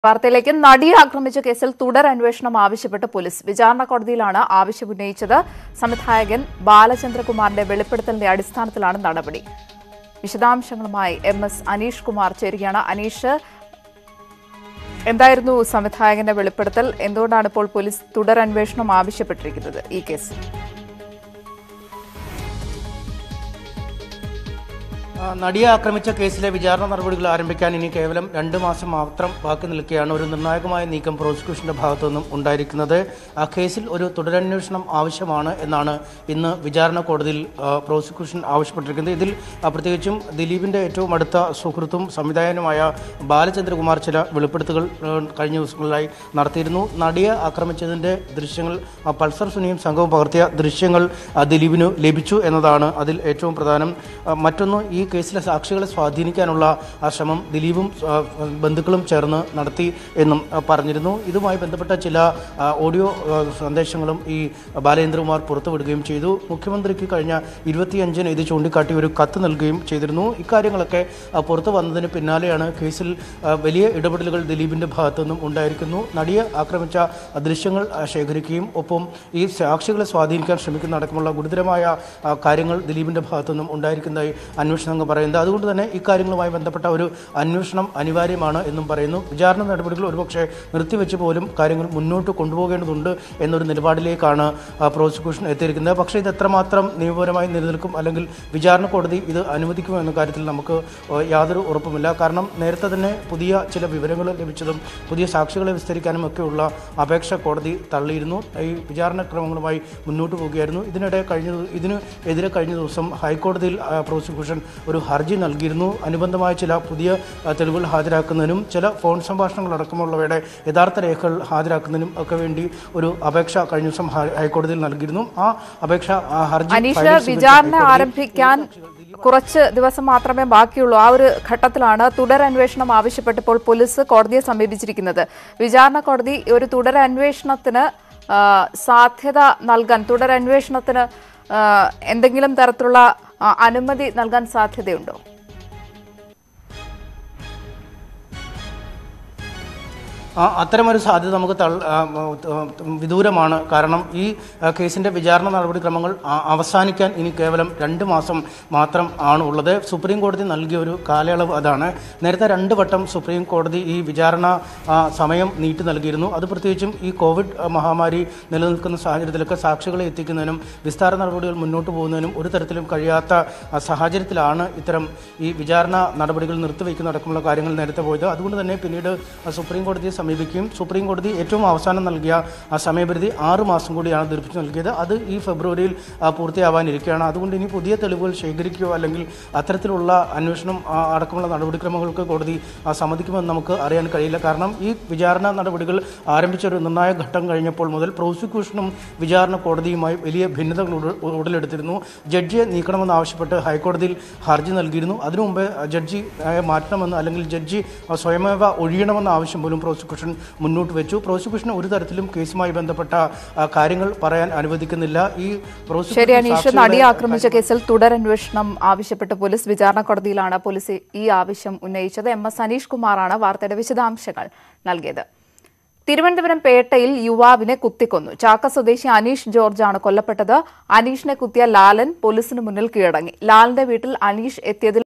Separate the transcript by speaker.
Speaker 1: വാർത്തയിലേക്ക് നടിയെ ആക്രമിച്ച കേസിൽ തുടർ അന്വേഷണം ആവശ്യപ്പെട്ട് പോലീസ് വിചാരണ കോടതിയിലാണ് ആവശ്യമുന്നയിച്ചത് സംവിധായകൻ ബാലചന്ദ്രകുമാറിന്റെ വെളിപ്പെടുത്തലിന്റെ അടിസ്ഥാനത്തിലാണ് നടപടി വിശദാംശങ്ങളുമായി എം എസ് അനീഷ് കുമാർ ചേരുകയാണ് അനീഷ് എന്തായിരുന്നു സംവിധായകന്റെ വെളിപ്പെടുത്തൽ എന്തുകൊണ്ടാണ് ഇപ്പോൾ പോലീസ് തുടർ അന്വേഷണം ആവശ്യപ്പെട്ടിരിക്കുന്നത് ഈ കേസ്
Speaker 2: ആ, നടിയെ ആക്രമിച്ച കേസിലെ വിചാരണ നടപടികൾ ആരംഭിക്കാൻ ഇനി കേവലം രണ്ട് മാസം മാത്രം ബാക്കി നിൽക്കുകയാണ് ഒരു നിർണായകമായ നീക്കം പ്രോസിക്യൂഷന്റെ ഭാഗത്തു നിന്നും ഉണ്ടായിരിക്കുന്നത് ആ കേസിൽ ഒരു തുടരന്വേഷണം ആവശ്യമാണ് എന്നാണ് ഇന്ന് വിചാരണ കോടതിയിൽ ആ, പ്രോസിക്യൂഷൻ ആവശ്യപ്പെട്ടിരിക്കുന്നത് ഇതിൽ ആ, പ്രത്യേകിച്ചും ദിലീപിന്റെ ഏറ്റവും അടുത്ത സുഹൃത്തും സംവിധായകനുമായ ബാലചന്ദ്രകുമാർ ചില വെളിപ്പെടുത്തുകൾ ആ, കഴിഞ്ഞ ദിവസങ്ങളിലായി നടത്തിയിരുന്നു നടിയെ ആക്രമിച്ചതിന്റെ ദൃശ്യങ്ങൾ ആ, പൾസർ സുനിയും സംഘവും പകർത്തിയ ദൃശ്യങ്ങൾ ആ, ദിലീപിന് ലഭിച്ചു എന്നതാണ് അതിൽ ഏറ്റവും പ്രധാനം ആ, മറ്റൊന്ന് ഈ കേസിലെ സാക്ഷികളെ സ്വാധീനിക്കാനുള്ള ആ ശ്രമം ദിലീപും ആ, ബന്ധുക്കളും ചേർന്ന് നടത്തി എന്നും ആ, പറഞ്ഞിരുന്നു ഇതുമായി ബന്ധപ്പെട്ട ചില ആ, ഓഡിയോ ആ, സന്ദേശങ്ങളും ഈ ബാലേന്ദ്രകുമാർ പുറത്തുവിടുകയും ചെയ്തു മുഖ്യമന്ത്രിക്ക് കഴിഞ്ഞ ഇരുപത്തിയഞ്ചിന് ഇത് ചൂണ്ടിക്കാട്ടി ഒരു കത്ത് നൽകുകയും ചെയ്തിരുന്നു ഇക്കാര്യങ്ങളൊക്കെ ആ, പുറത്തു വന്നതിന് പിന്നാലെയാണ് കേസിൽ ആ, വലിയ ഇടപെടലുകൾ ദിലീപിന്റെ ഭാഗത്തു നിന്നും ഉണ്ടായിരിക്കുന്നു നടിയെ ആക്രമിച്ച ആ, ദൃശ്യങ്ങൾ ആ, ശേഖരിക്കുകയും ഒപ്പം ഈ സാക്ഷികളെ സ്വാധീനിക്കാൻ ശ്രമിക്കുന്ന അടക്കമുള്ള ഗുരുതരമായ ആ, കാര്യങ്ങൾ ദിലീപിന്റെ ഭാഗത്തു നിന്നും ഉണ്ടായിരിക്കുന്നതായി അന്വേഷണ സംഘം പറയുന്നത് അതുകൊണ്ട് തന്നെ ഇക്കാര്യങ്ങളുമായി ബന്ധപ്പെട്ട ഒരു അന്വേഷണം അനിവാര്യമാണ് എന്നും പറയുന്നു വിചാരണ നടപടികൾ ഒരുപക്ഷെ നിർത്തിവെച്ച് പോലും കാര്യങ്ങൾ മുന്നോട്ട് കൊണ്ടുപോകേണ്ടതുണ്ട് എന്നൊരു നിലപാടിലേക്കാണ് ആ, പ്രോസിക്യൂഷൻ എത്തിയിരിക്കുന്നത് പക്ഷേ ഇത് എത്രമാത്രം നിയമപരമായി നിലനിൽക്കും അല്ലെങ്കിൽ വിചാരണ കോടതി ഇത് അനുവദിക്കുമോ എന്ന കാര്യത്തിൽ നമുക്ക് ആ, യാതൊരു ഉറപ്പുമില്ല കാരണം നേരത്തെ തന്നെ പുതിയ ചില വിവരങ്ങൾ ലഭിച്ചതും പുതിയ സാക്ഷികളെ വിസ്തരിക്കാനും ഒക്കെയുള്ള അപേക്ഷ കോടതി തള്ളിയിരുന്നു ഈ വിചാരണ ക്രമങ്ങളുമായി മുന്നോട്ട് പോവുകയായിരുന്നു ഇതിനിടെ കഴിഞ്ഞ ദിവ- ഇതിന് എതിരെ കഴിഞ്ഞ ദിവസം ഹൈക്കോടതിയിൽ ആ, പ്രോസിക്യൂഷൻ ഒരു ഹർജി നൽകിയിരുന്നു അനുബന്ധമായ ചില പുതിയ ആ, തെളിവുകൾ ഹാജരാക്കുന്നതിനും ചില ഫോൺ സംഭാഷണങ്ങൾ അടക്കമുള്ളവയുടെ യഥാർത്ഥ രേഖകൾ ഹാജരാക്കുന്നതിനും ഒക്കെ വേണ്ടി ഒരു അപേക്ഷ കഴിഞ്ഞ ദിവസം ഹൈ- ഹൈക്കോടതിയിൽ നൽകിയിരുന്നു ആ അപേക്ഷ ആ ഹർജി
Speaker 1: അനീഷ്
Speaker 2: ഫയൽ ചെയ്ത്
Speaker 1: വിചാരണ
Speaker 2: ഹൈക്കോടതി-
Speaker 1: ആരംഭിക്കാൻ കുറച്ച് ദിവസം മാത്രമേ ബാക്കിയുള്ളൂ ആ ഒരു ഘട്ടത്തിലാണ് തുടരന്വേഷണം ആവശ്യപ്പെട്ട് ഇപ്പോൾ പോലീസ് കോടതിയെ സമീപിച്ചിരിക്കുന്നത് വിചാരണ കോടതി ഒരു തുടരന്വേഷണത്തിന് ആ, സാധ്യത നൽകാൻ തുടരന്വേഷണത്തിന് ആ, എന്തെങ്കിലും തരത്തിലുള്ള ആ, അനുമതി നൽകാൻ സാധ്യതയുണ്ടോ
Speaker 2: ആ, അത്തരമൊരു സാധ്യത നമുക്ക് തൾ ആ, ആ, വിദൂരമാണ് കാരണം ഈ ആ, കേസിന്റെ വിചാരണ നടപടിക്രമങ്ങൾ ആ, അവസാനിക്കാൻ ഇനി കേവലം രണ്ട് മാസം മാത്രം ആണ് ഉള്ളത് സുപ്രീം കോടതി നൽകിയ ഒരു കാലയളവ് അതാണ് നേരത്തെ രണ്ട് വട്ടം സുപ്രീം കോടതി ഈ വിചാരണ ആ, സമയം നീട്ടി നൽകിയിരുന്നു അത് പ്രത്യേകിച്ചും ഈ കോവിഡ് ആ, മഹാമാരി നിലനിൽക്കുന്ന സാഹചര്യത്തിലൊക്കെ സാക്ഷികളെ എത്തിക്കുന്നതിനും വിസ്താര നടപടികൾ മുന്നോട്ട് പോകുന്നതിനും ഒരു തരത്തിലും കഴിയാത്ത ആ, സാഹചര്യത്തിലാണ് ഇത്തരം ഈ വിചാരണ നടപടികൾ നിർത്തിവെക്കുന്ന അടക്കമുള്ള കാര്യങ്ങൾ നേരത്തെ പോയത് അതുകൊണ്ട് തന്നെ പിന്നീട് ആ, സുപ്രീം കോടതിയെ സമീപിക്കുകയും സുപ്രീം കോടതി ഏറ്റവും അവസാനം നൽകിയ ആ സമയപരിധി ആറ് മാസം കൂടിയാണ് ദീർഘിപ്പിച്ച് നൽകിയത് അത് ഈ ഫെബ്രുവരിയിൽ ആ, പൂർത്തിയാവാനിരിക്കുകയാണ് അതുകൊണ്ട് ഇനി പുതിയ തെളിവുകൾ ശേഖരിക്കുകയോ അല്ലെങ്കിൽ അത്തരത്തിലുള്ള അന്വേഷണം ആ, അടക്കമുള്ള നടപടിക്രമങ്ങൾക്ക് കോടതി ആ, സമ്മതിക്കുമെന്ന് നമുക്ക് അറിയാൻ കഴിയില്ല കാരണം ഈ വിചാരണ നടപടികൾ ആരംഭിച്ച ഒരു നിർണായക ഘട്ടം കഴിഞ്ഞപ്പോൾ മുതൽ പ്രോസിക്യൂഷനും വിചാരണ കോടതിയുമായി വലിയ ഭിന്നതകൾ ഉട- ഉടലെടുത്തിരുന്നു ജഡ്ജിയെ നീക്കണമെന്ന് ആവശ്യപ്പെട്ട് ഹൈക്കോടതിയിൽ ഹർജി നൽകിയിരുന്നു അതിനു മുമ്പ് ജഡ്ജി ആയ മാറ്റണമെന്ന് അല്ലെങ്കിൽ ജഡ്ജി ആ, സ്വയമേവ ഒഴിയണമെന്ന ആവശ്യം പോലും പ്രോസിക്യൂഷൻ മുന്നോട്ട് വെച്ചു പ്രോസിക്യൂഷന് ഒരു തരത്തിലും കേസുമായി ബന്ധപ്പെട്ട ആ, കാര്യങ്ങൾ പറയാൻ അനുവദിക്കുന്നില്ല ഈ പ്രോസിക്യൂഷൻ
Speaker 1: ശരി അനീഷ്
Speaker 2: സാക്ഷികളെ-
Speaker 1: നടിയെ ആക്രമിച്ച കേസിൽ തുടരന്വേഷണം ആവശ്യപ്പെട്ട് പോലീസ് വിചാരണ കോടതിയിലാണ് പോലീസ് ഈ ആവശ്യം ഉന്നയിച്ചത് എം എസ് അനീഷ് കുമാറാണ് വാർത്തയുടെ വിശദാംശങ്ങൾ നൽകിയത് തിരുവനന്തപുരം പേട്ടയിൽ യുവാവിനെ കുത്തിക്കൊന്നു ചാക്ക സ്വദേശി അനീഷ് ജോർജാണ് കൊല്ലപ്പെട്ടത് അനീഷിനെ കുത്തിയ ലാലൻ പോലീസിന് മുന്നിൽ കീഴടങ്ങി ലാലിന്റെ വീട്ടിൽ അനീഷ് എത്തിയതിൽ